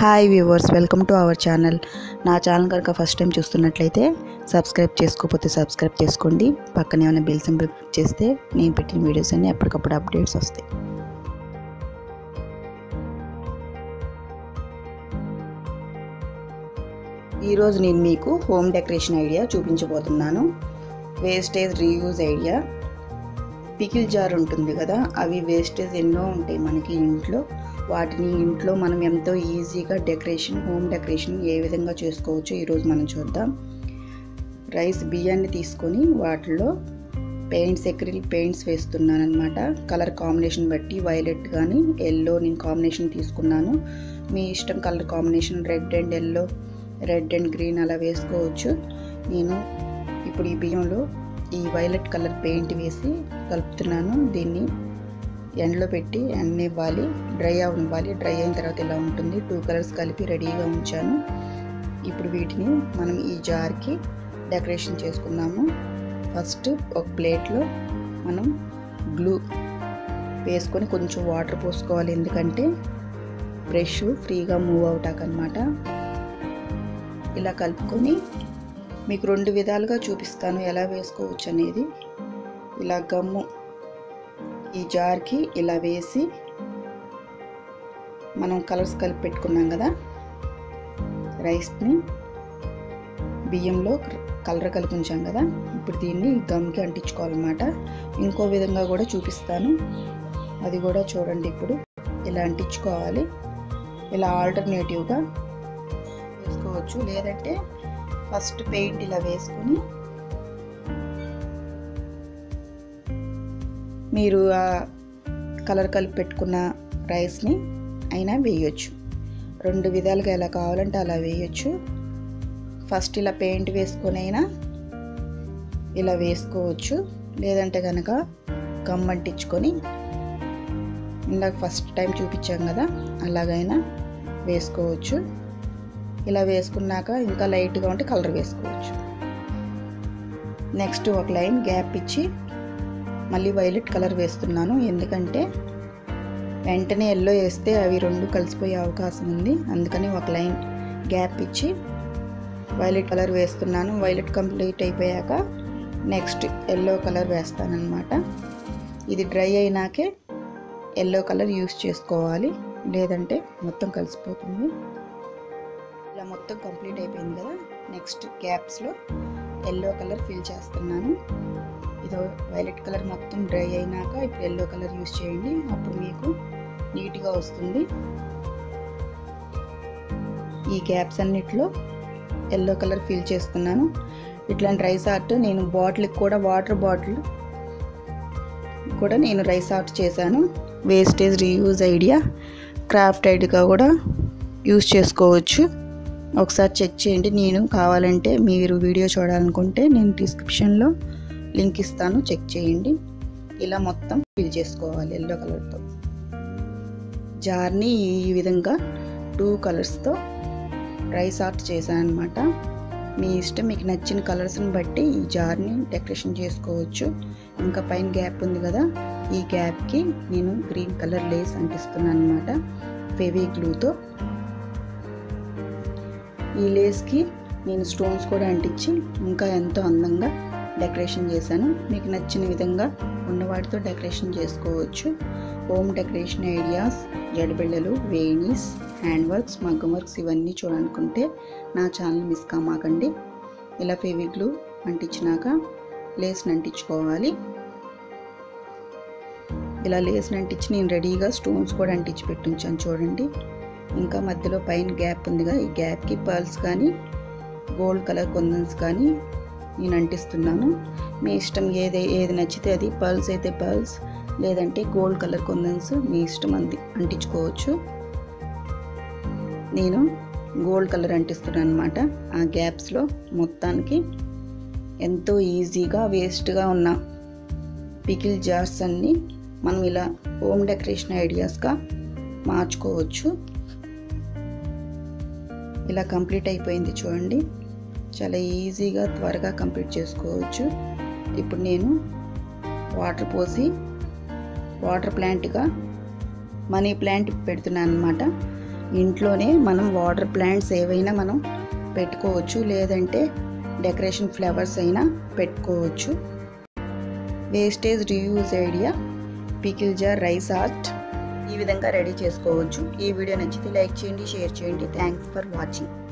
hi viewers welcome to our channel నా channel కనుక first time చూస్తున్నట్లయితే సబ్స్క్రైబ్ చేసుకోకపోతే సబ్స్క్రైబ్ చేసుకోండి పక్కనే ఉన్న బెల్ సింబల్ క్లిక్ చేస్తే నేను పెట్టిన వీడియోస్ అన్నీ ఎప్పటికప్పుడు అప్డేట్స్ వస్తాయి ఈరోజు నేను మీకు హోమ్ డెకరేషన్ ఐడియా చూపించబోతున్నాను wastage reuse idea pickle jar ఉంటుంది కదా అవి వేస్టేజ్ ఎన్నో ఉంటాయి మనకి ఇంట్లో వాటిని ఇంట్లో మనం ఎంతో ఈజీగా డెకరేషన్ హోమ్ డెకరేషన్ ఏ విధంగా చేసుకోవచ్చో ఈరోజు మనం చూద్దాం రైస్ బియ్యాన్ని తీసుకొని వాటిలో పెయింట్స్ ఎక్రిల్ పెయింట్స్ వేస్తున్నాను అనమాట కలర్ కాంబినేషన్ బట్టి వైలెట్ కానీ ఎల్లో నేను కాంబినేషన్ తీసుకున్నాను మీ ఇష్టం colour combination red and yellow red and green అలా వేసుకోవచ్చు నేను ఇప్పుడు ఈ బియ్యంలో ఈ వైలెట్ కలర్ పెయింట్ వేసి కలుపుతున్నాను దీన్ని ఎండలో పెట్టి ఎండనివ్వాలి డ్రై అవ్వాలి డ్రై అయిన తర్వాత ఇలా ఉంటుంది టూ కలర్స్ కలిపి రెడీగా ఉంచాను ఇప్పుడు వీటిని మనం ఈ జార్కి డెకరేషన్ చేసుకుందాము ఫస్ట్ ఒక ప్లేట్లో మనం గ్లూ వేసుకొని కొంచెం వాటర్ పోసుకోవాలి ఎందుకంటే బ్రష్ ఫ్రీగా మూవ్ అవుతాకనమాట ఇలా కలుపుకొని మీకు రెండు విధాలుగా చూపిస్తాను ఎలా వేసుకోవచ్చు అనేది ఇలా గమ్ము ఈ జార్కి ఇలా వేసి మనం కలర్స్ కలిపి పెట్టుకున్నాం కదా రైస్ని బియ్యంలో కలర్ కలిపి ఉంచాం కదా ఇప్పుడు దీన్ని గమ్కి అంటించుకోవాలన్నమాట ఇంకో విధంగా కూడా చూపిస్తాను అది కూడా చూడండి ఇప్పుడు ఇలా అంటించుకోవాలి ఇలా ఆల్టర్నేటివ్గా వేసుకోవచ్చు లేదంటే ఫస్ట్ పెయింట్ ఇలా వేసుకొని మీరు ఆ కలర్ కలిపి పెట్టుకున్న రైస్ని అయినా వేయొచ్చు రెండు విధాలుగా ఎలా కావాలంటే అలా వేయొచ్చు ఫస్ట్ ఇలా పెయింట్ వేసుకొని అయినా ఇలా వేసుకోవచ్చు లేదంటే కనుక గమ్ అంటించుకొని ఇందాక ఫస్ట్ టైం చూపించాం కదా అలాగైనా వేసుకోవచ్చు ఇలా వేసుకున్నాక ఇంకా లైట్గా ఉంటే కలర్ వేసుకోవచ్చు నెక్స్ట్ ఒక లైన్ గ్యాప్ ఇచ్చి మళ్ళీ వైలెట్ కలర్ వేస్తున్నాను ఎందుకంటే వెంటనే ఎల్లో వేస్తే అవి రెండు కలిసిపోయే అవకాశం ఉంది అందుకని ఒక లైన్ గ్యాప్ ఇచ్చి వైలెట్ కలర్ వేస్తున్నాను వైలెట్ కంప్లీట్ అయిపోయాక నెక్స్ట్ ఎల్లో కలర్ వేస్తానన్నమాట ఇది డ్రై అయినాకే ఎల్లో కలర్ యూస్ చేసుకోవాలి లేదంటే మొత్తం కలిసిపోతుంది ఇలా మొత్తం కంప్లీట్ అయిపోయింది కదా నెక్స్ట్ గ్యాప్స్లో ఎల్లో కలర్ ఫిల్ చేస్తున్నాను ఇది వైలెట్ కలర్ మొత్తం డ్రై అయినాక ఇప్పుడు ఎల్లో కలర్ యూస్ చేయండి అప్పుడు మీకు నీట్గా వస్తుంది ఈ గ్యాప్స్ అన్నిట్లో ఎల్లో కలర్ ఫిల్ చేస్తున్నాను ఇట్లాంటి రైస్ ఆర్ట్ నేను బాటిల్కి కూడా వాటర్ బాటిల్ కూడా నేను రైస్ ఆర్ట్ చేశాను వేస్టేజ్ రీయూజ్ ఐడియా క్రాఫ్ట్ ఐడిగా కూడా యూజ్ చేసుకోవచ్చు ఒకసారి చెక్ చేయండి నేను కావాలంటే మీరు వీడియో చూడాలనుకుంటే నేను డిస్క్రిప్షన్లో లింక్ ఇస్తాను చెక్ చేయండి ఇలా మొత్తం ఫిల్ చేసుకోవాలి ఎల్లో కలర్తో జార్ని ఈ విధంగా టూ కలర్స్తో రైస్ ఆర్ట్ చేశాను అనమాట మీ ఇష్టం మీకు నచ్చిన కలర్స్ని బట్టి ఈ జార్ని డెకరేషన్ చేసుకోవచ్చు ఇంకా పైన గ్యాప్ ఉంది కదా ఈ గ్యాప్కి నేను గ్రీన్ కలర్ లేస్ అంటిస్తున్నాను అనమాట ఫెవీ గ్లూతో ఈ లేస్కి నేను స్టోన్స్ కూడా అంటించి ఇంకా ఎంతో అందంగా డెకరేషన్ చేశాను మీకు నచ్చిన విధంగా ఉన్న వాటితో డెకరేషన్ చేసుకోవచ్చు హోమ్ డెకరేషన్ ఐడియాస్ జడబిళ్ళలు వేణీస్ హ్యాండ్ వర్క్స్ మగ్గం వర్క్స్ ఇవన్నీ చూడాలనుకుంటే నా ఛానల్ మిస్ కామాకండి ఇలా ఫెవిగ్లు అంటించినాక లేస్ని అంటించుకోవాలి ఇలా లేస్ని అంటించి నేను రెడీగా స్టోన్స్ కూడా అంటించి పెట్టించాను చూడండి ఇంకా మధ్యలో పైన గ్యాప్ ఉందిగా ఈ గ్యాప్కి పర్ల్స్ కానీ గోల్డ్ కలర్ కొందన్స్ కానీ నేను అంటిస్తున్నాను మీ ఇష్టం ఏది ఏది నచ్చితే అది పర్ల్స్ అయితే పర్ల్స్ లేదంటే గోల్డ్ కలర్ కొందన్స్ మీ ఇష్టం అంది అంటించుకోవచ్చు నేను గోల్డ్ కలర్ అంటిస్తున్నాను అనమాట ఆ గ్యాప్స్లో మొత్తానికి ఎంతో ఈజీగా వేస్ట్గా ఉన్న పికిల్ జార్స్ అన్నీ మనం ఇలా హోమ్ డెకరేషన్ ఐడియాస్గా మార్చుకోవచ్చు ఇలా కంప్లీట్ అయిపోయింది చూడండి చాలా ఈజీగా త్వరగా కంప్లీట్ చేసుకోవచ్చు ఇప్పుడు నేను వాటర్ పోసి వాటర్ ప్లాంట్గా మనీ ప్లాంట్ పెడుతున్నాను అనమాట ఇంట్లోనే మనం వాటర్ ప్లాంట్స్ ఏవైనా మనం పెట్టుకోవచ్చు లేదంటే డెకరేషన్ ఫ్లవర్స్ అయినా పెట్టుకోవచ్చు wastage reuse idea pickle jar rice art ఈ విధంగా రెడీ చేసుకోవచ్చు ఈ వీడియో నచ్చితే లైక్ చేయండి షేర్ చేయండి థ్యాంక్స్ ఫర్ వాచింగ్